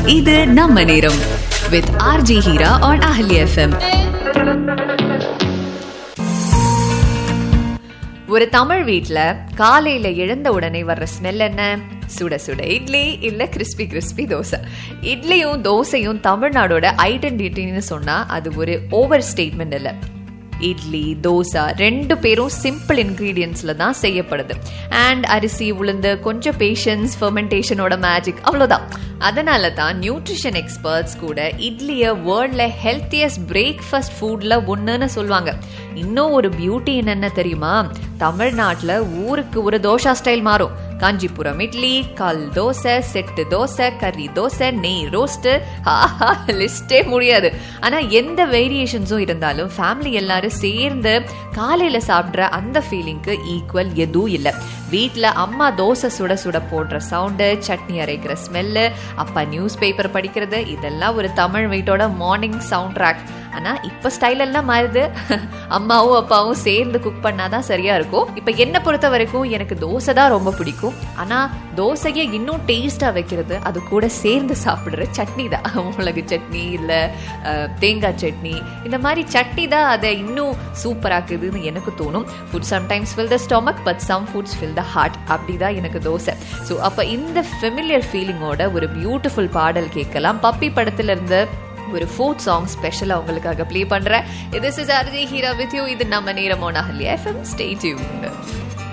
இது நம்ம நேரம் with RJ Heera on Hello FM ஒரு தமிழ் வீட்ல காலையில எழுந்த உடனே வர்ற ஸ்மெல் என்ன சுட சுட இட்லி இல்ல கிறிஸ்பி கிறிஸ்பி தோசை இட்லியும் தோசையும் தமிழ்நாடோட ஐடென்டிட்டின்னு சொன்னா அது ஒரு ஓவர் ஸ்டேட்மெண்ட் இல்ல இட்லி தோசை ரெண்டு பேரும் சிம்பிள் இன்க்ரீடியன்ஸ்ல தான் செய்யப்படுது அண்ட் அரிசி உளுந்து கொஞ்சம் பேஷன்ஸ் ஃபெர்மெண்டேஷனோட மேஜிக் அவ்வளோதான் அதனால தான் நியூட்ரிஷன் எக்ஸ்பர்ட்ஸ் கூட இட்லியை வேர்ல்ட்ல ஹெல்த்தியஸ்ட் பிரேக்ஃபாஸ்ட் ஃபுட்ல ஒன்றுன்னு சொல்லுவாங்க இன்னும் ஒரு பியூட்டி என்னென்ன தெரியுமா தமிழ்நாட்டில் ஊருக்கு ஒரு தோசா ஸ்டைல் மாறும் காஞ்சிபுரம் இட்லி கல் தோசை செட்டு தோசை கறி தோசை நெய் ரோஸ்ட் ஆஹா லிஸ்டே முடியாது ஆனா எந்த வேரியேஷன்ஸும் இருந்தாலும் ஃபேமிலி எல்லாரும் சேர்ந்து காலையில சாப்பிட்ற அந்த ஃபீலிங்க்கு ஈக்குவல் எதுவும் இல்லை வீட்டில் அம்மா தோசை சுட சுட போடுற சவுண்டு சட்னி அரைக்கிற ஸ்மெல்லு அப்பா நியூஸ் பேப்பர் படிக்கிறது இதெல்லாம் ஒரு தமிழ் வீட்டோட மார்னிங் சவுண்ட் ட்ராக் ஆனா இப்ப ஸ்டைல் எல்லாம் மாறுது அம்மாவும் அப்பாவும் சேர்ந்து குக் பண்ணாதான் சரியா இருக்கும் இப்ப என்ன பொறுத்த வரைக்கும் எனக்கு தோசை தான் ரொம்ப பிடிக்கும் ஆனா தோசையை இன்னும் டேஸ்டா வைக்கிறது அது கூட சேர்ந்து சாப்பிடுற சட்னி தான் மிளகு சட்னி இல்ல அஹ், தேங்காய் சட்னி இந்த மாதிரி சட்னி தான் அதை இன்னும் சூப்பராக்குதுன்னு எனக்கு தோணும் food sometimes fill the stomach but some foods fill the heart அப்படிதான் எனக்கு தோசை ஸோ அப்ப இந்த ஃபெமிலியர் ஃபீலிங்கோட ஒரு பியூட்டிஃபுல் பாடல் கேட்கலாம் பப்பி படத்துல இருந்து ஒரு ஃபுட் சாங் ஸ்பெஷலாக உங்களுக்காக ப்ளே பண்ணுறேன் this is RJ Heera with you இது நம்ம நேரமோனா ஹல்லியா எஃப்எம் ஸ்டே டியூன்